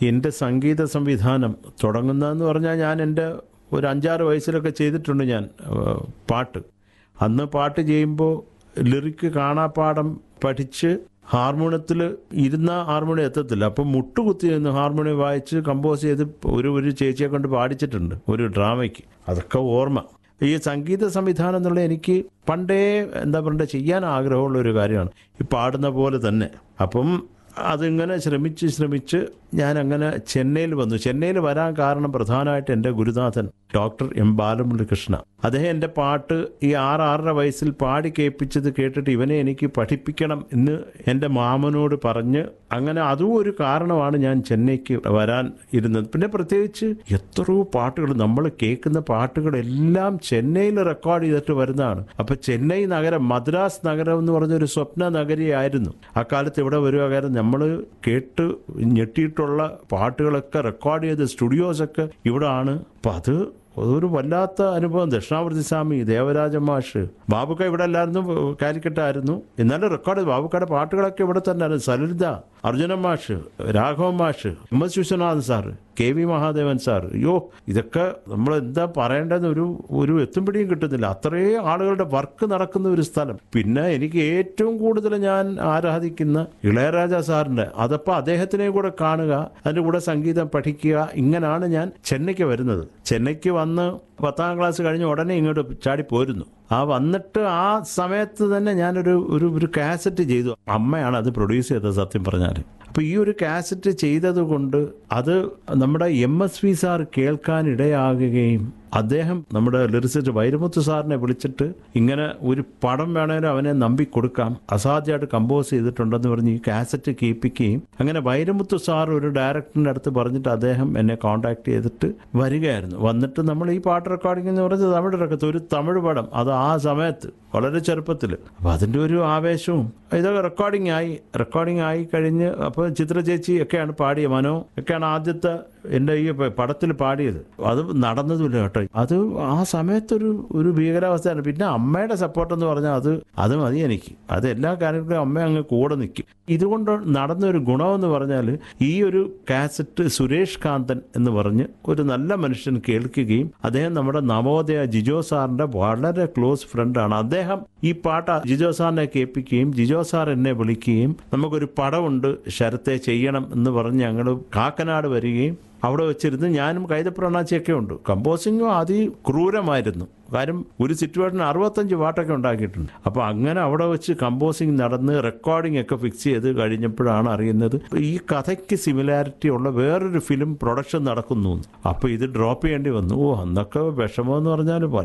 എൻ്റെ സംഗീത സംവിധാനം തുടങ്ങുന്നതെന്ന് പറഞ്ഞാൽ ഞാൻ എൻ്റെ ഒരു അഞ്ചാറ് വയസ്സിലൊക്കെ ചെയ്തിട്ടുണ്ട് ഞാൻ ഏഹ്, പാട്ട് അന്ന് പാട്ട് ചെയ്യുമ്പോൾ ലിറിക്ക് കാണാപ്പാടം പഠിച്ച് ഹാർമോണിയത്തിൽ ഇരുന്ന ഹാർമോണിയം എത്തത്തില്ല അപ്പം മുട്ടുകുത്തി നിന്ന് ഹാർമോണിയം വായിച്ച് കമ്പോസ് ചെയ്ത് ഒരു ഒരു ചേച്ചിയെ കൊണ്ട് പാടിച്ചിട്ടുണ്ട് ഒരു ഡ്രാമയ്ക്ക് അതൊക്കെ ഓർമ്മ ഈ സംഗീത സംവിധാനം എന്നുള്ള എനിക്ക് പണ്ടേ എന്താ പറയുക ചെയ്യാൻ ആഗ്രഹമുള്ള ഒരു കാര്യമാണ് ഈ പാടുന്ന പോലെ തന്നെ അപ്പം അതിങ്ങനെ ശ്രമിച്ച് ശ്രമിച്ച് ഞാൻ അങ്ങനെ ചെന്നൈയിൽ വന്നു ചെന്നൈയിൽ വരാൻ കാരണം പ്രധാനമായിട്ട് എൻ്റെ ഗുരുനാഥൻ ഡോക്ടർ എം ബാലമുരളികൃഷ്ണ അദ്ദേഹം എൻ്റെ പാട്ട് ഈ ആറ് ആറര വയസ്സിൽ പാടി കേൾപ്പിച്ചത് കേട്ടിട്ട് ഇവനെ എനിക്ക് പഠിപ്പിക്കണം എന്ന് എൻ്റെ മാമനോട് പറഞ്ഞ് അങ്ങനെ അതും ഒരു കാരണമാണ് ഞാൻ ചെന്നൈക്ക് വരാൻ ഇരുന്നത് പിന്നെ പ്രത്യേകിച്ച് എത്രയോ പാട്ടുകൾ നമ്മൾ കേൾക്കുന്ന പാട്ടുകളെല്ലാം ചെന്നൈയിൽ റെക്കോർഡ് ചെയ്തിട്ട് വരുന്നതാണ് അപ്പോൾ ചെന്നൈ നഗരം മദ്രാസ് നഗരം എന്ന് പറഞ്ഞൊരു സ്വപ്ന നഗരിയായിരുന്നു അക്കാലത്ത് ഇവിടെ വരുക കാരണം നമ്മൾ കേട്ട് ഞെട്ടിയിട്ടുള്ള പാട്ടുകളൊക്കെ റെക്കോർഡ് ചെയ്ത സ്റ്റുഡിയോസൊക്കെ ഇവിടെ ആണ് അപ്പം അത് അതൊരു വല്ലാത്ത അനുഭവം ദക്ഷിണാമൂർത്തി സ്വാമി ദേവരാജ മാഷ് ബാബുക്ക ഇവിടെ അല്ലായിരുന്നു കാലിക്കട്ടായിരുന്നു എന്നാലും റെക്കോർഡ് ബാബുക്കയുടെ പാട്ടുകളൊക്കെ ഇവിടെ തന്നെ ആയിരുന്നു സലിത അർജുന മാഷ് രാഘവൻ മാഷ് M S Viswanathan sir K V Mahadevan sir അയ്യോ ഇതൊക്കെ നമ്മൾ എന്താ പറയേണ്ടതെന്ന് ഒരു ഒരു എത്തുംപിടിയും കിട്ടുന്നില്ല അത്രയും ആളുകളുടെ വർക്ക് നടക്കുന്ന ഒരു സ്ഥലം പിന്നെ എനിക്ക് ഏറ്റവും കൂടുതൽ ഞാൻ ആരാധിക്കുന്ന ഇളയരാജ സാറിൻ്റെ അതപ്പോൾ അദ്ദേഹത്തിനെ കൂടെ കാണുക അതിൻ്റെ കൂടെ സംഗീതം പഠിക്കുക ഇങ്ങനെയാണ് ഞാൻ ചെന്നൈക്ക് വരുന്നത് ചെന്നൈക്ക് വന്ന് പത്താം ക്ലാസ് കഴിഞ്ഞ് ഉടനെ ഇങ്ങോട്ട് ചാടി പോരുന്നു ആ വന്നിട്ട് ആ സമയത്ത് തന്നെ ഞാനൊരു ഒരു ഒരു കാസറ്റ് ചെയ്തു അമ്മയാണ് അത് പ്രൊഡ്യൂസ് ചെയ്തത് സത്യം പറഞ്ഞാൽ അപ്പോൾ ഈ ഒരു കാസറ്റ് ചെയ്തത് കൊണ്ട് അത് നമ്മുടെ എം എസ് വി സാർ കേൾക്കാനിടയാകുകയും അദ്ദേഹം നമ്മുടെ ലിറിസിസ്റ്റ് വൈരമുത്ത് സാറിനെ വിളിച്ചിട്ട് ഇങ്ങനെ ഒരു പടം വേണേലും അവനെ നമ്പി കൊടുക്കാം അസാധ്യമായിട്ട് കമ്പോസ് ചെയ്തിട്ടുണ്ടെന്ന് പറഞ്ഞ് ഈ കാസറ്റ് കേൾപ്പിക്കുകയും അങ്ങനെ വൈരമുത്ത് സാർ ഒരു ഡയറക്ടറിൻ്റെ അടുത്ത് പറഞ്ഞിട്ട് അദ്ദേഹം എന്നെ കോൺടാക്ട് ചെയ്തിട്ട് വരികയായിരുന്നു വന്നിട്ട് നമ്മൾ ഈ പാട്ട് റെക്കോർഡിംഗ് എന്ന് പറഞ്ഞത് തമിഴ് റക്കത്ത് ഒരു തമിഴ് പടം അത് ആ സമയത്ത് വളരെ ചെറുപ്പത്തിൽ അപ്പോൾ അതിൻ്റെ ഒരു ആവേശവും ഇതൊക്കെ റെക്കോർഡിംഗ് ആയി റെക്കോർഡിംഗ് ആയി കഴിഞ്ഞ് അപ്പോൾ ചിത്ര ചേച്ചി ഒക്കെയാണ് പാടിയ മനോ ഒക്കെയാണ് ആദ്യത്തെ എൻ്റെ ഈ പടത്തിൽ പാടിയത് അത് നടന്നതുമില്ല കേട്ടോ അത് ആ സമയത്തൊരു ഒരു ഭീകരാവസ്ഥയാണ് പിന്നെ അമ്മയുടെ സപ്പോർട്ട് എന്ന് പറഞ്ഞാൽ അത് അത് മതി എനിക്ക് അത് എല്ലാ കാര്യങ്ങൾക്കും അമ്മ അങ്ങ് കൂടെ നിൽക്കും ഇതുകൊണ്ട് നടന്ന ഒരു ഗുണമെന്ന് പറഞ്ഞാൽ ഈ ഒരു കാസറ്റ് സുരേഷ് കാന്തൻ എന്ന് പറഞ്ഞ് ഒരു നല്ല മനുഷ്യൻ കേൾക്കുകയും അദ്ദേഹം നമ്മുടെ നവോദയ ജിജോ സാറിന്റെ വളരെ ക്ലോസ് ഫ്രണ്ടാണ് അദ്ദേഹം ഈ പാട്ട് ജിജോ സാറിനെ കേൾപ്പിക്കുകയും ജിജോ സാർ എന്നെ വിളിക്കുകയും നമുക്കൊരു പടമുണ്ട് ശരത്തെ ചെയ്യണം എന്ന് പറഞ്ഞ് ഞങ്ങൾ കാക്കനാട് വരികയും അവിടെ വെച്ചിരുന്ന് ഞാനും കൈതപ്രണാച്ചിയൊക്കെ ഉണ്ട് കമ്പോസിങ്ങും അതിക്രൂരമായിരുന്നു കാര്യം ഒരു സിറ്റുവേഷൻ അറുപത്തഞ്ച് പാട്ടൊക്കെ ഉണ്ടാക്കിയിട്ടുണ്ട് അപ്പോൾ അങ്ങനെ അവിടെ വെച്ച് കമ്പോസിങ് നടന്ന് റെക്കോർഡിംഗ് ഒക്കെ ഫിക്സ് ചെയ്ത് കഴിഞ്ഞപ്പോഴാണ് അറിയുന്നത് ഈ കഥയ്ക്ക് സിമിലാരിറ്റി ഉള്ള വേറൊരു ഫിലിം പ്രൊഡക്ഷൻ നടക്കുന്നു അപ്പോൾ ഇത് ഡ്രോപ്പ് ചെയ്യേണ്ടി വന്നു ഓ അന്നൊക്കെ വിഷമമെന്ന് പറഞ്ഞാൽ